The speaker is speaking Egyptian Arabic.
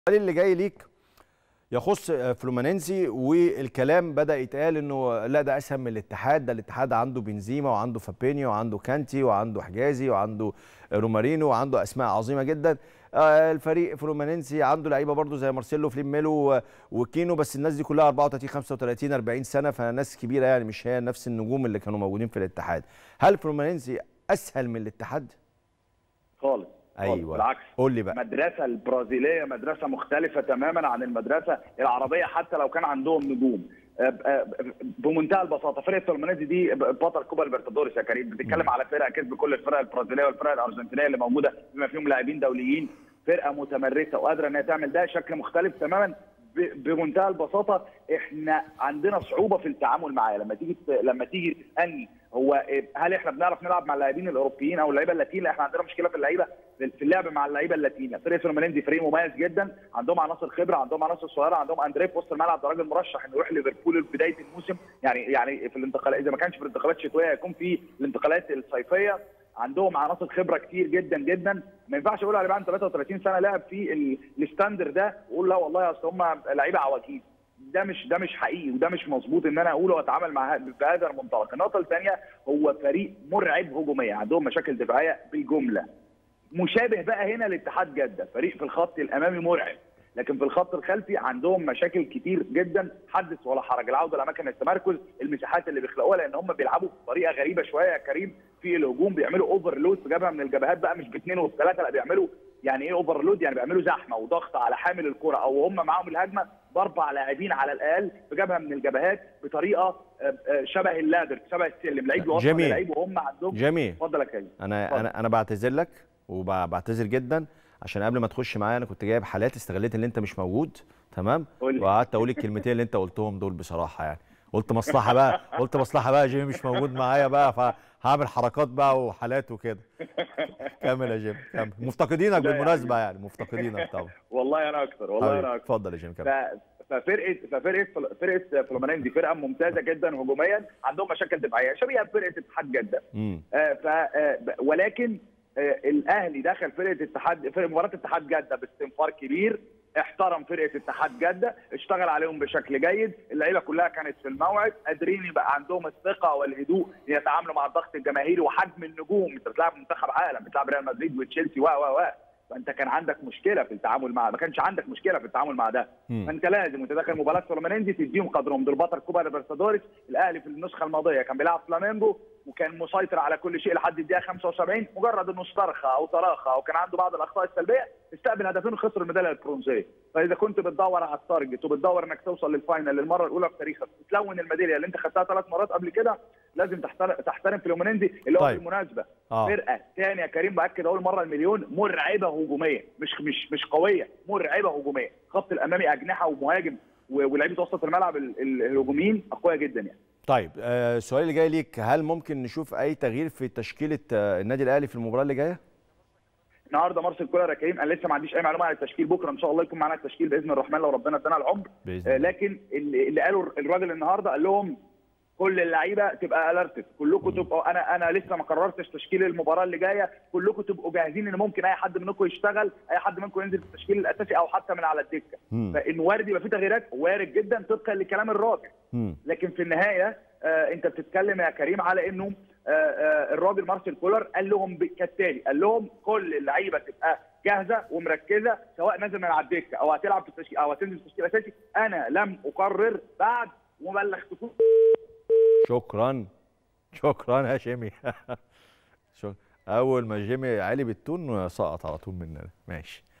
السؤال اللي جاي ليك يخص فلومينينزي والكلام بدا يتقال انه لا ده اسهل من الاتحاد ده الاتحاد عنده بنزيما وعنده فابينيو وعنده كانتي وعنده حجازي وعنده رومارينو وعنده اسماء عظيمه جدا آه، الفريق فلومينينزي عنده لعيبه برضو زي مارسيلو فليميلو وكينو بس الناس دي كلها 34 35 40 سنه فناس كبيره يعني مش هي نفس النجوم اللي كانوا موجودين في الاتحاد هل فلومينينزي اسهل من الاتحاد خالص خالص. ايوه بالعكس قول لي بقى المدرسه البرازيليه مدرسه مختلفه تماما عن المدرسه العربيه حتى لو كان عندهم نجوم آه، آه، بمنتهى البساطه فرقه فلومينيزي دي بطل كوبا ليبرتادوريس يا كريم بتتكلم على فرقه كسب كل الفرق البرازيليه والفرق الارجنتينيه اللي موجوده بما فيهم لاعبين دوليين فرقه متمرسه وقادره انها تعمل ده شكل مختلف تماما ب- بمنتهى البساطه احنا عندنا صعوبه في التعامل معاه لما تيجي لما تيجي تسالني هو هل احنا بنعرف نلعب مع اللاعبين الاوروبيين او اللعيبه اللاتين لا احنا عندنا مشكله في اللعيبه في اللعب مع اللعيبه اللاتينيه فرقه فلومينيزي فريق مميز جدا عندهم عناصر خبره عندهم عناصر صغيره عندهم اندريه في وسط الملعب ده راجل مرشح انه يروح ليفربول في بدايه الموسم يعني يعني في الانتقالات اذا ما كانش في الانتقالات الشتويه هيكون في الانتقالات الصيفيه عندهم عناصر خبره كتير جدا جدا ما ينفعش اقول على بعد 33 سنه لاعب في ال- الستاندر ده واقول لا والله اصل هم لعيبه عواجيز ده مش ده مش حقيقي وده مش مظبوط ان انا اقوله واتعامل مع بهذا المنطلق النقطه الثانيه هو فريق مرعب هجوميا عندهم مشاكل دفاعيه بالجمله مشابه بقى هنا لاتحاد جده فريق في الخط الامامي مرعب لكن في الخط الخلفي عندهم مشاكل كتير جدا حدث ولا حرج العوده لاماكن التمركز المساحات اللي بيخلقوها لان هم بيلعبوا بطريقه غريبه شويه يا كريم في الهجوم بيعملوا اوفرلود في جبهه من الجبهات بقى مش باثنين وبثلاثه لا بيعملوا يعني ايه اوفرلود يعني بيعملوا زحمه وضغط على حامل الكره او هم معاهم الهجمه باربع لاعبين على الاقل في جبهه من الجبهات بطريقه آه، آه، شبه اللادر شبه السلم لعيب يوصل جميل. للعيب وهم عندهم جميل اتفضل يا كريم انا اتفضل. انا انا بعتذر لك وبعتذر جدا عشان قبل ما تخش معايا انا كنت جايب حالات استغليت ان انت مش موجود تمام قول لي. وقعدت اقول الكلمتين اللي انت قلتهم دول بصراحه يعني قلت مصلحه بقى قلت مصلحه بقى جيمي مش موجود معايا بقى فهعمل حركات بقى وحالات وكده كمل يا جيمي كمل مفتقدينك لا يا بالمناسبه يعني مفتقدينك طبعا والله انا اكتر والله حبيبي، انا اكتر اتفضل يا جيمي كمل ف- ففرقه ففرقه فل- فرقه فلومينيزي فرقه ممتازه جدا هجوميا عندهم مشاكل دفاعيه شبيهه بفرقه اتحاد جده امم آه، ف آه، ب- ولكن آه، الاهلي دخل فرقه اتحاد فرقه مباراه اتحاد جده باستنفار كبير احترم فرقه اتحاد جده اشتغل عليهم بشكل جيد اللعيبه كلها كانت في الموعد قادرين يبقى عندهم الثقه والهدوء يتعاملوا مع الضغط الجماهيري وحجم النجوم انت بتلعب منتخب عالم بتلعب ريال مدريد وتشيلسي و و و فانت كان عندك مشكله في التعامل مع ما كانش عندك مشكله في التعامل مع ده مم. فانت لازم وانت داخل مباراه فلومينينزي تديهم قدرهم دول بطل كوبا ليبرتادوريس الاهلي في النسخه الماضيه كان بيلعب فلامينجو وكان مسيطر على كل شيء لحد الدقيقه 75 مجرد انه استرخى او تراخى او كان عنده بعض الاخطاء السلبيه استقبل هدفين وخسر الميداليه البرونزيه فاذا كنت بتدور على التارجت وبتدور انك توصل للفاينل للمره الاولى في تاريخك وتلون الميداليه اللي انت خدتها ثلاث مرات قبل كده لازم تحترم تحترم فلومينينزي اللي هو طيب. بالمناسبه اه فرقه ثانيه يا كريم باكد اول مره المليون مرعبه هجوميه مش مش مش قويه مرعبه هجوميه الخط الامامي اجنحه ومهاجم و- ولاعيبه وسط الملعب ال- ال- الهجوميين اقوياء جدا يعني طيب آه، السؤال اللي جاي ليك هل ممكن نشوف اي تغيير في تشكيله آه، النادي الاهلي في المباراه اللي جايه النهارده مارسيل كولر يا كريم انا لسه ما عنديش اي معلومه عن التشكيل بكره ان شاء الله يكون معانا التشكيل باذن الرحمن لو ربنا ادانا العمر باذن آه، الله لكن اللي اللي قاله الراجل النهارده قال لهم كل اللعيبه تبقى الرتد كلكم تبقوا انا انا لسه ما قررتش تشكيل المباراه اللي جايه كلكم تبقوا جاهزين ان ممكن اي حد منكم يشتغل اي حد منكم ينزل في التشكيل الاساسي او حتى من على الدكه مم. فان وارد يبقى في تغييرات وارد جدا طبقا لكلام الراجل مم. لكن في النهايه آه انت بتتكلم يا كريم على انه آه آه الراجل مارسيل كولر قال لهم ب- كالتالي قال لهم كل اللعيبه تبقى جاهزه ومركزه سواء نازل من على الدكه او هتلعب في التشكيل او هتنزل في التشكيل الاساسي انا لم اقرر بعد وما بلغتكم شكرا شكرا يا جيمي شك- اول ما جيمي علي بالتون سقط على طول مننا ماشي